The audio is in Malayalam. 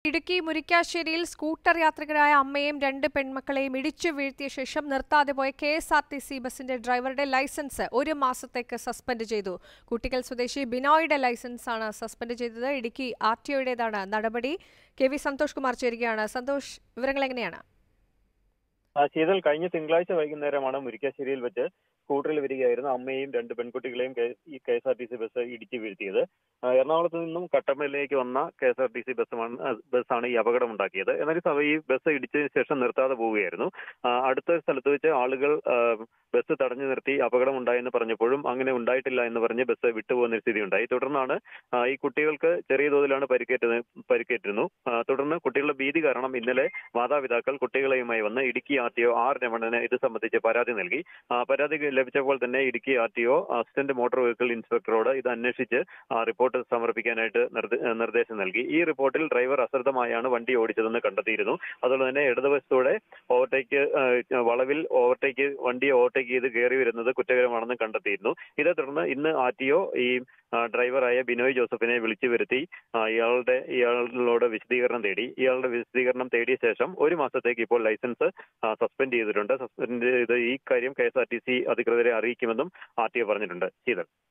ഇടുക്കി മുരിക്കാശ്ശേരിയിൽ സ്കൂട്ടർ യാത്രികരായ അമ്മയും രണ്ട് പെൺമക്കളെയും ഇടിച്ചു വീഴ്ത്തിയ ശേഷം നിർത്താതെ പോയ K S R T C ബസിന്റെ ഡ്രൈവറുടെ ലൈസൻസ് ഒരു മാസത്തേക്ക് സസ്പെൻഡ് ചെയ്തു കുട്ടിക്കൽ സ്വദേശി ബിനോയുടെ ലൈസൻസാണ് സസ്പെൻഡ് ചെയ്തത് ഇടുക്കി ആർ ടി ഒയുടേതാണ് നടപടി കെ വി സന്തോഷ് കുമാർ ചേരുകയാണ് സന്തോഷ് വിവരങ്ങൾ എങ്ങനെയാണ് ആ, ശീതൽ കഴിഞ്ഞ തിങ്കളാഴ്ച വൈകുന്നേരമാണ് മുരിക്കാശ്ശേരിയിൽ വെച്ച് സ്കൂട്ടറിൽ വരികയായിരുന്ന അമ്മയും രണ്ട് പെൺകുട്ടികളെയും കെ- ഈ K S R T C bus ഇടിച്ചു വീഴ്ത്തിയത് ആ, എറണാകുളത്ത് നിന്നും കട്ടപ്പനയിലേക്ക് വന്ന K S R T C ബസ്സാണ് ആ, ബസ്സാണ് ഈ അപകടമുണ്ടാക്കിയത് എന്നാൽ ഈ സമയം ഈ ബസ് ഇടിച്ചതിന് ശേഷം നിർത്താതെ പോവുകയായിരുന്നു ആ, അടുത്ത സ്ഥലത്ത് വെച്ച് ആളുകൾ ആ, ബസ് തടഞ്ഞു നിർത്തി അപകടമുണ്ടായെന്ന് പറഞ്ഞപ്പോഴും അങ്ങനെ ഉണ്ടായിട്ടില്ല എന്ന് പറഞ്ഞ് ബസ് വിട്ടുപോകുന്ന സ്ഥിതി ഉണ്ടായി തുടർന്നാണ് ആ, ഈ കുട്ടികൾക്ക് ചെറിയ തോതിലാണ് പരിക്കേറ്റത് പരിക്കേറ്റിരുന്നു ആ, തുടർന്ന് കുട്ടികളുടെ ഭീതി കാരണം ഇന്നലെ മാതാപിതാക്കൾ കുട്ടികളെയുമായി വന്ന് Idukki R T O R രമണന് ഇത് സംബന്ധിച്ച് പരാതി നൽകി ആ, പരാതി ലഭിച്ചപ്പോൾ തന്നെ Idukki R T O assistant motor vehicle ഇൻസ്പെക്ടറോട് ഇത് അന്വേഷിച്ച് ആ, റിപ്പോർട്ട് സമർപ്പിക്കാനായിട്ട് നിർദ്ദേ- നിർദ്ദേശം നൽകി ഈ റിപ്പോർട്ടിൽ ഡ്രൈവർ അശ്രദ്ധമായാണ് വണ്ടി ഓടിച്ചതെന്ന് കണ്ടെത്തിയിരുന്നു അതുപോലെ തന്നെ ഇടതുവശത്തൂടെ ഓവർടേക്ക് ആ, വളവിൽ ഓവർടേക്ക് വണ്ടിയെ ഓവർടേക്ക് ചെയ്ത് കയറി വരുന്നത് കുറ്റകരമാണെന്ന് കണ്ടെത്തിയിരുന്നു ഇതേ തുടർന്ന് ഇന്ന് ആർ ടി ഒ ഈ ആ, ഡ്രൈവറായ ബിനോയ് ജോസഫിനെ വിളിച്ചു വരുത്തി ആ, ഇയാളുടെ ഇയാളോട് വിശദീകരണം തേടി ഇയാളുടെ വിശദീകരണം തേടിയ ശേഷം ഒരു മാസത്തേക്ക് ഇപ്പോൾ ലൈസൻസ് ആ, സസ്പെൻഡ് ചെയ്തിട്ടുണ്ട് സസ്പെൻഡ് ചെയ്ത് ഈ കാര്യം K S R T C അധികൃതരെ അറിയിക്കുമെന്നും ആർ ടി ഒ പറഞ്ഞിട്ടുണ്ട് ശീതൽ